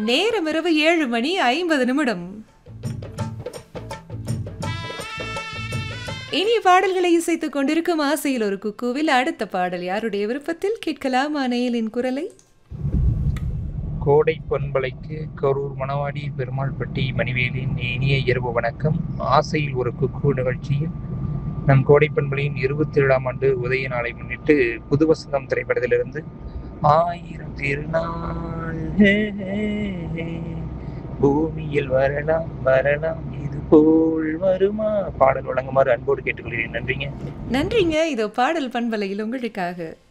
நேரம் இரவு ஏழு மணி ஐம்பது நிமிடம் இனிய பாடல்களை இசைத்துக் கொண்டிருக்கும் ஆசையில் ஒரு குக்குவில் அடுத்த பாடல் யாருடைய விருப்பத்தில் கேட்கலாம் அணையலின் குரலை கோடை பண்பலைக்கு கரூர் மணவாடி பெருமாள்பட்டி மணிவேலின் இனிய இரவு வணக்கம் ஆசையில் ஒரு குக்கு நிகழ்ச்சியில் நம் கோடை பண்பலையின் இருபத்தி ஏழாம் ஆண்டு உதய நாளை முன்னிட்டு புது வசந்தம் திரைப்படத்திலிருந்து ஆயிரம் திருநாள் ஹே, ஹே, ஹே, பூமியில் வரலாம் வரலாம் இது போல் வருமா பாடல் வழங்குமாறு அன்போடு கேட்டுக்கொள்கிறேன் நன்றிங்க நன்றிங்க இதோ பாடல் பண்பலையில் உங்களுக்காக